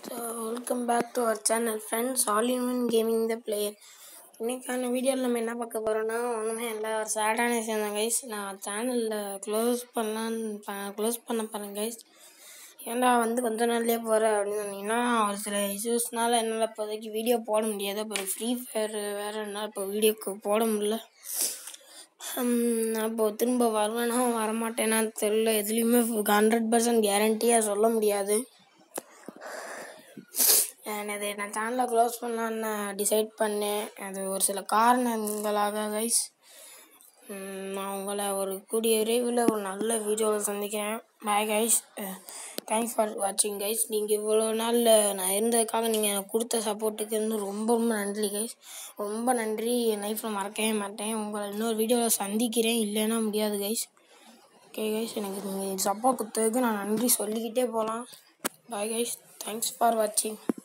so welcome back to our channel friends all in one gaming the player இன்றைக்கான வீடியோவில் நம்ம என்ன பார்க்க போகிறோன்னா ஒன்றுமே இல்லை ஒரு சேடான விஷயம் தான் கைஸ் நான் சேனலில் க்ளோஸ் பண்ணலான்னு க்ளோஸ் பண்ண போகிறேன் கைஸ் ஏன்டா வந்து கொஞ்ச நாள்லேயே போகிற அப்படின்னு சொன்னீங்கன்னா ஒரு சில இஷ்யூஸ்னால என்னால் இப்போதைக்கு வீடியோ போட முடியாது அப்புறம் ஃப்ரீ ஃபயர் வேறு என்னால் இப்போ வீடியோக்கு போட முடியல நான் இப்போ திரும்ப வருவேனா வரமாட்டேனான்னு தெரில எதுலேயுமே ஹண்ட்ரட் பர்சன்ட் கேரண்டியாக சொல்ல முடியாது அது நான் சேனலை க்ளோஸ் பண்ணலான்னு டிசைட் பண்ணேன் அது ஒரு சில காரணங்களாக கைஸ் நான் உங்களை ஒரு கூடிய விரைவில் ஒரு நல்ல வீடியோவில் சந்திக்கிறேன் பாய் கைஸ் தேங்க்ஸ் ஃபார் வாட்சிங் கைஸ் நீங்கள் இவ்வளோ நாளில் நான் இருந்ததுக்காக நீங்கள் எனக்கு கொடுத்த சப்போர்ட்டுக்கு வந்து ரொம்ப ரொம்ப நன்றி கைஸ் ரொம்ப நன்றி என் லைஃப்பில் மறக்கவே மாட்டேன் உங்களை இன்னொரு வீடியோவில் சந்திக்கிறேன் இல்லைன்னா முடியாது கைஸ் ஓகே கைஸ் எனக்கு நீங்கள் சப்போர்ட் கொடுத்ததுக்கு நான் நன்றி சொல்லிக்கிட்டே போகலாம் பாய் கைஸ் தேங்க்ஸ் ஃபார் வாட்சிங்